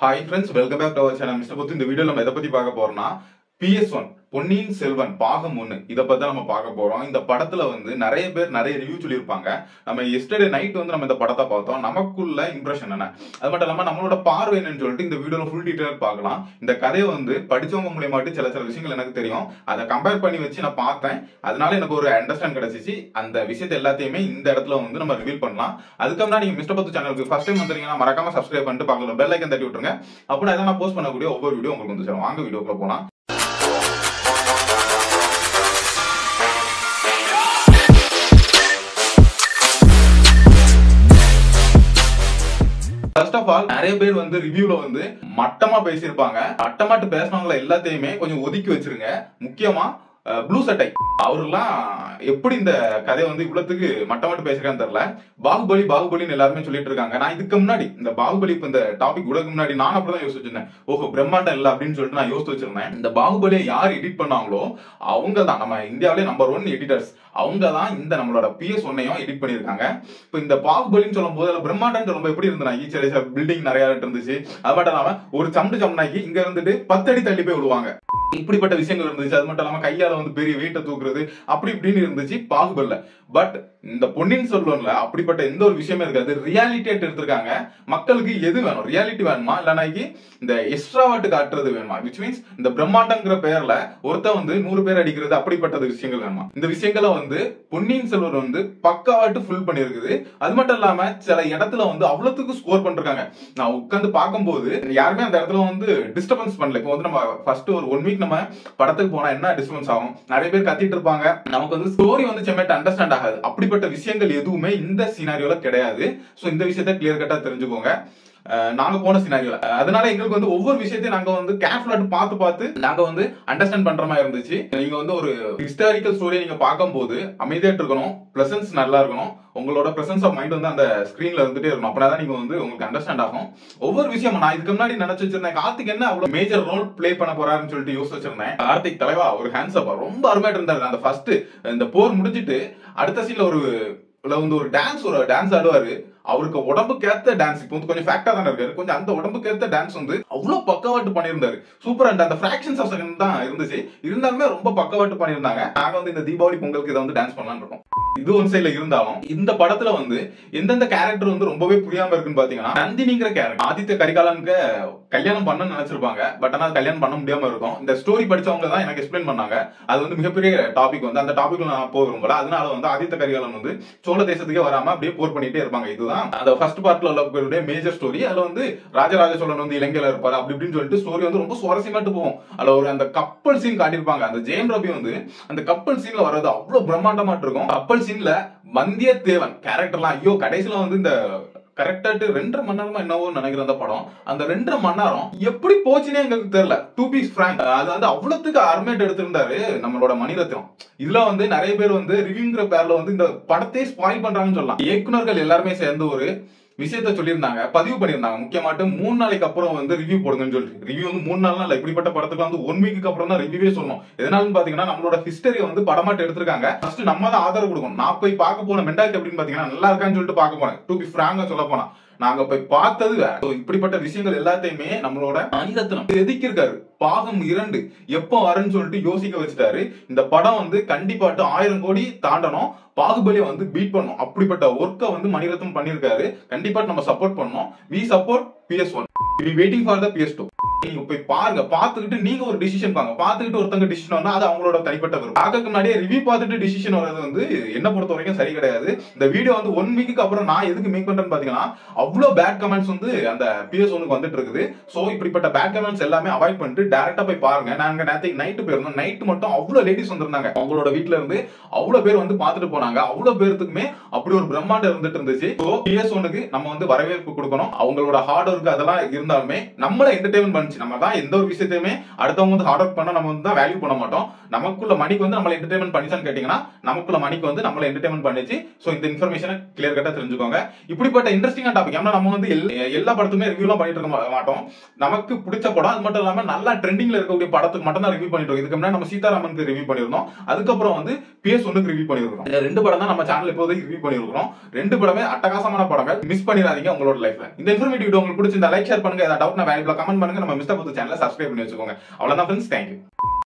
hi friends welcome back to our channel mister புத்து இந்த video நம்ம எதை பத்தி பார்க்க போறோம்னா பிஎஸ் ஒன் பொன்னியின் செல்வன் பாகம் ஒன்று இதை பத்தி நம்ம பார்க்க போறோம் இந்த படத்துல வந்து நிறைய பேர் நிறைய ரிவ்யூ சொல்லியிருப்பாங்க நம்ம எஸ்டர்டே நைட் வந்து நம்ம இந்த படத்தை பார்த்தோம் நமக்குள்ள இம்ப்ரெஷன் என்ன அது மட்டும் இல்லாம நம்மளோட பார்வை என்னன்னு சொல்லிட்டு இந்த வீடியோல ஃபுல் டீட்டெயில் பார்க்கலாம் இந்த கதையை வந்து படிச்சவங்க மூலியமாட்டு சில சில விஷயங்கள் எனக்கு தெரியும் அதை கம்பேர் பண்ணி வச்சு நான் பார்த்தேன் அதனால எனக்கு ஒரு அண்டர்ஸ்டாண்ட் கிடைச்சிச்சு அந்த விஷயத்தை எல்லாத்தையுமே இந்த இடத்துல வந்து நம்ம ரிவீல் பண்ணலாம் அதுக்கு முன்னாடி நீங்க மிஸ்டர் பத்து சேனலுக்கு ஃபர்ஸ்ட் டைம் வந்தீங்கன்னா மறக்காம சப்ஸ்கிரைப் பண்ணிட்டு பக்கத்துல பெல் ஐக்கன் தட்டி விட்டுருங்க அப்படின்னா நான் போஸ்ட் பண்ணக்கூடிய ஒவ்வொரு வீடியோ உங்களுக்கு வந்து சேரும் வாங்க வீடியோக்குள்ள போலாம் ஃபர்ஸ்ட் ஆஃப் ஆல் நிறைய பேர் வந்து ரிவ்யூல வந்து மட்டமா பேசியிருப்பாங்க மட்டமாட்டு பேசினவங்கள எல்லாத்தையுமே கொஞ்சம் ஒதுக்கி வச்சிருங்க முக்கியமா ப்ளூ சட்டை அவரெல்லாம் எப்படி இந்த கதையை வந்து இவ்வளவுக்கு மட்டமாட்டு பேசுறான்னு தெரியல பாகுபலி பாகுபலின்னு எல்லாருமே சொல்லிட்டு இருக்காங்க நான் இதுக்கு முன்னாடி இந்த பாகுபலி இப்ப இந்த டாபிக் உலக முன்னாடி நான் அப்படிதான் யோசிச்சு வச்சிருந்தேன் ஓஹோ பிரம்மாண்டம் இல்ல அப்படின்னு சொல்லிட்டு நான் யோசிச்சு வச்சிருந்தேன் இந்த பாகுபலியை யார் எடிட் பண்ணாங்களோ அவங்க தான் நம்ம இந்தியாவிலே நம்பர் ஒன் எடிட்டர்ஸ் அவங்க தான் இந்த நம்மளோட பிஎஸ் ஒன்னையும் எடிட் பண்ணியிருக்காங்க இப்போ இந்த பாகுபலின்னு சொல்லும் போது அதில் பிரம்மாண்டம் சொல்லும்போது எப்படி இருந்தா ஈச்சர் பில்டிங் நிறைய இருந்துச்சு அது மட்டும் இல்லாம ஒரு சம்டு சம்னாக்கி இங்க இருந்துட்டு பத்தடி தள்ளி போய் விடுவாங்க இப்படிப்பட்ட விஷயங்கள் இருந்துச்சு அது மட்டும் இல்லாம கையால வந்து பெரிய வெயிட்டை தூக்குறது அப்படி இப்படின்னு இருந்துச்சு பாகுபல்ல பட் இந்த பொன்னியின் செல்வன்ல அப்படிப்பட்ட எந்த ஒரு விஷயமே இருக்காது ரியாலிட்டியா எடுத்திருக்காங்க மக்களுக்கு எது வேணும் ரியாலிட்டி வேணுமா இல்லைனாக்கி இந்த எக்ஸ்ட்ராவாட்டு காட்டுறது வேணுமா விச் மீன்ஸ் இந்த பிரம்மாண்டங்கிற பெயர்ல ஒருத்தன் வந்து நூறு பேர் அடிக்கிறது அப்படிப்பட்ட விஷயங்கள் வேணுமா இந்த விஷயங்களை வந்து பொன்னியின் செல்வன் வந்து பக்காவாட்டு ஃபுல் பண்ணிருக்குது அது மட்டும் இல்லாம சில இடத்துல வந்து அவ்வளவுக்கு ஸ்கோர் பண்ணிருக்காங்க நான் உட்காந்து பார்க்கும்போது யாருமே அந்த இடத்துல வந்து டிஸ்டர்பன்ஸ் பண்ணல இப்போ வந்து நம்ம ஃபர்ஸ்ட் ஒரு ஒன் வீக் நம்ம படத்துக்கு போனா என்ன டிஸ்டர்பன்ஸ் ஆகும் நிறைய பேர் கத்திட்டு இருப்பாங்க நமக்கு வந்து ஸ்டோரி வந்து செம்மேட் அண்டர்ஸ்டாண்ட் ஆகாது அப்படிப்பட்ட விஷயங்கள் எதுவுமே இந்த சினாரியோல கிடையாது ஸோ இந்த விஷயத்த கிளியர் கட்டா தெரிஞ்சுக்கோங்க அஹ் நாங்க போன சினாரியோல அதனால எங்களுக்கு வந்து ஒவ்வொரு விஷயத்தையும் நாங்க வந்து கேர்ஃபுல்லாட்டு பார்த்து பார்த்து நாங்க வந்து அண்டர்ஸ்டாண்ட் பண்ற மாதிரி இருந்துச்சு நீங்க வந்து ஒரு ஹிஸ்டாரிக்கல் ஸ்டோரியை நீங்க பார்க்கும்போது அமைதியாட்டு இருக்கணும் பிரசன்ஸ் நல்லா இருக்கணும் உங்களோட பிரசன்ஸ் ஆஃப் மைண்ட் வந்து அந்த ஸ்கிரீன்ல இருந்துட்டே இருக்கணும் அப்படின்னா நீங்க வந்து உங்களுக்கு அண்டர்ஸ்டாண்ட் ஆகும் ஒவ்வொரு விஷயம் நான் இதுக்கு முன்னாடி நினைச்சு வச்சிருந்தேன் கார்த்திக் என்ன அவ்வளவு மேஜர் ரோல் ப்ளே பண்ண போறாருன்னு சொல்லிட்டு யோசிச்சு வச்சிருந்தேன் கார்த்திக் தலைவா ஒரு ஹேண்ட்ஸ் அப் ரொம்ப அருமையா இருந்தாரு அந்த ஃபர்ஸ்ட் இந்த போர் முடிஞ்சிட்டு அடுத்த சீன்ல ஒரு இல்ல வந்து ஒரு டான்ஸ் ஒரு டான்ஸ் ஆடுவாரு அவருக்கு உடம்புக்கு ஏத்த டான்ஸ் இப்போ வந்து கொஞ்சம் ஃபேக்டா தானே இருக்காரு கொஞ்சம் அந்த உடம்புக்கு ஏத்த டான்ஸ் வந்து அவ்வளவு பக்கவாட்டு பண்ணியிருந்தாரு சூப்பர் அண்ட் அந்த ஃபிராக்ஷன்ஸ் ஆஃப் செகண்ட் தான் இருந்துச்சு இருந்தாலுமே ரொம்ப பக்கவாட்டு பண்ணியிருந்தாங்க நாங்க வந்து இந்த தீபாவளி பொங்கலுக்கு இதை வந்து டான்ஸ் பண்ணலாம்னு இருக்கோம் இது ஒன் சைட்ல இருந்தாலும் இந்த படத்துல வந்து எந்தெந்த கேரக்டர் வந்து ரொம்பவே புரியாம இருக்குன்னு பாத்தீங்கன்னா நந்தினிங்கிற கேரக்டர் ஆதித்ய கரிகாலனுக்கு கல்யாணம் பண்ணணும்னு நினைச்சிருப்பாங்க பட் ஆனா கல்யாணம் பண்ண முடியாம இருக்கும் இந்த ஸ்டோரி படிச்சவங்க தான் எனக்கு எக்ஸ்பிளைன் பண்ணாங்க அது வந்து மிகப்பெரிய டாபிக் வந்து அந்த டாபிக்ல நான் போக விரும்பல அதனால வந்து ஆதித்த கரிகாலன் வந்து சோழ தேசத்துக்கே வராம அப்படியே போர் பண்ணிட்டே இருப்பாங்க இதுதான் அந்த ஃபர்ஸ்ட் பார்ட்ல உள்ள மேஜர் ஸ்டோரி அதுல வந்து ராஜராஜ சோழன் வந்து இலங்கையில இருப்பாரு அப்படி இப்படின்னு சொல்லிட்டு ஸ்டோரி வந்து ரொம்ப சுவாரஸ்யமாட்டு போகும் அதுல ஒரு அந்த கப்பல் சீன் காட்டியிருப்பாங்க அந்த ஜெயம் ரவி வந்து அந்த கப்பல் சீன்ல வர்றது அவ்வளவு பிரம்மாண்டமாட்டு இருக்கும் கப்பல் சீன்ல வந்தியத்தேவன் கேரக்டர்லாம் ஐயோ கடைசியில வந்து இந்த கரெக்டாட்டு ரெண்டரை மணி நேரமா என்னவோ நினைக்கிற அந்த படம் அந்த ரெண்டரை மணி நேரம் எப்படி போச்சுன்னே எங்களுக்கு தெரியல டூ பீஸ் ஃப்ராங்க் அது வந்து அவ்வளவுக்கு அருமேட் எடுத்திருந்தாரு நம்மளோட மணிரத்னம் இதுல வந்து நிறைய பேர் வந்து ரிவ்யூங்கிற பேர்ல வந்து இந்த படத்தையே ஸ்பாயில் பண்றாங்கன்னு சொல்லலாம் இயக்குனர்கள் எல்லாருமே சேர்ந்து ஒரு விஷயத்த சொல்லியிருந்தாங்க பதிவு பண்ணியிருந்தாங்க முக்கியமாட்டு மூணு நாளைக்கு அப்புறம் வந்து ரிவ்யூ போடுங்கன்னு சொல்லிட்டு ரிவ்யூ வந்து மூணு நாள் இல்ல இப்படிப்பட்ட படத்துக்கு வந்து ஒன் வீக்கு அப்புறம் தான் ரிவ்யூவே சொல்லணும் எதனாலும் பாத்தீங்கன்னா நம்மளோட ஹிஸ்டரி வந்து படமாட்டு எடுத்திருக்காங்க ஃபர்ஸ்ட் நம்ம தான் ஆதரவு கொடுக்கணும் நான் போய் பார்க்க போன மென்டாலிட்டி அப்படின்னு பாத்தீங்கன்னா நல்லா இருக்கான்னு சொல்லிட்டு பார்க்க போனேன் டூ பி ஃப்ராங்கா சொல்ல போனா நாங்க போய் பார்த்தது வேற So, இப்படிப்பட்ட விஷயங்கள் எல்லாத்தையுமே நம்மளோட மணிரத்னம் எதிர்க்கிருக்காரு பாகம் இரண்டு எப்போ வரும்னு சொல்லிட்டு யோசிக்க வச்சுட்டாரு இந்த படம் வந்து கண்டிப்பாட்டு ஆயிரம் கோடி தாண்டணும் பாகுபலியை வந்து பீட் பண்ணும் அப்படிப்பட்ட ஒர்க்கை வந்து மணிரத்னம் பண்ணியிருக்காரு கண்டிப்பா நம்ம சப்போர்ட் பண்ணோம் we support PS one waiting for the PS two நீங்க போய் பாருங்க பாத்துக்கிட்டு நீங்க ஒரு டிசிஷன் பாங்க பாத்துக்கிட்டு ஒருத்தங்க டிசிஷன் வந்தா அது அவங்களோட தனிப்பட்ட விருப்பம் பார்க்கறதுக்கு முன்னாடியே ரிவ்யூ பார்த்துட்டு டிசிஷன் வர்றது வந்து என்ன பொறுத்த வரைக்கும் சரி கிடையாது இந்த வீடியோ வந்து ஒன் வீக்கு அப்புறம் நான் எதுக்கு மேக் பண்றேன்னு பாத்தீங்கன்னா அவ்வளவு பேட் கமெண்ட்ஸ் வந்து அந்த பிஎஸ் ஒனுக்கு வந்துட்டு இருக்குது சோ இப்படிப்பட்ட பேட் கமெண்ட்ஸ் எல்லாமே அவாய்ட் பண்ணிட்டு டேரக்டா போய் பாருங்க நாங்க நேரத்துக்கு நைட்டு போயிருந்தோம் நைட்டு மட்டும் அவ்வளவு லேடிஸ் வந்திருந்தாங்க அவங்களோட வீட்ல இருந்து அவ்வளவு பேர் வந்து பாத்துட்டு போனாங்க அவ்வளவு பேர்த்துக்குமே அப்படி ஒரு பிரம்மாண்டம் இருந்துட்டு இருந்துச்சு ஸோ பிஎஸ் ஒனுக்கு நம்ம வந்து வரவேற்பு கொடுக்கணும் அவங்களோட ஹார்ட் ஒர்க் அதெல்லாம் இருந்தாலுமே நம்மள என்டர்டைன்மெண்ட் பஞ்ச் நம்ம தான் எந்த ஒரு விஷயத்தையுமே அடுத்தவங்க வந்து ஹார்ட் ஒர்க் பண்ண நம்ம வந்து தான் வேல்யூ பண்ண மாட்டோம் நமக்குள்ள மணிக்கு வந்து நம்மள என்டர்டைன்மெண்ட் பண்ணிச்சான்னு கேட்டீங்கன்னா நமக்குள்ள மணிக்கு வந்து நம்மள என்டர்டைன்மெண்ட் பண்ணிச்சு சோ இந்த இன்ஃபர்மேஷனை கிளியர் கட்டா தெரிஞ்சுக்கோங்க இப்படிப்பட்ட இன்ட்ரெஸ்டிங்கான டாபிக் ஏன்னா நம்ம வந்து எல்லா- எல்லா படத்துமே ரிவ்யூலாம் பண்ணிட்டு இருக்க மா- மாட்டோம் நமக்கு பிடிச்ச படம் அது மட்டும் இல்லாம நல்லா ட்ரெண்டிங்ல இருக்கக்கூடிய படத்துக்கு மட்டும் தான் ரிவ்யூ பண்ணிட்டு இருக்கோம் இதுக்கு முன்னாடி நம்ம சீதாராமனுக்கு ரிவ்யூ பண்ணிருந்தோம் அதுக்கப்புறம் வந்து பிஎஸ் ஒன்னுக்கு ரிவ்யூ பண்ணிருக்கோம் இந்த ரெண்டு படம் தான் நம்ம சேனல் இப்போதைக்கு ரிவ்யூ பண்ணிருக்கோம் ரெண்டு படமே அட்டகாசமான படங்கள் மிஸ் பண்ணிடாதீங்க உங்களோட லைஃப்ல இந்த இன்ஃபர்மேட்டிவ் வீடியோ உங்களுக்கு பிடிச்சிருந்தா லைக் ஷேர் பண்ணுங்க ஏதாவது டவுட் வேல்யூபிள் கமெண்ட் பண்ணுங்க நம்ம மிஸ்டர் புத்து சேனலை சப்ஸ்கிரைப் பண்ணி வச்சுக்கோங்க அவ்வளவுதான் ஃப்ரெண்ட்ஸ் தேங்க்யூ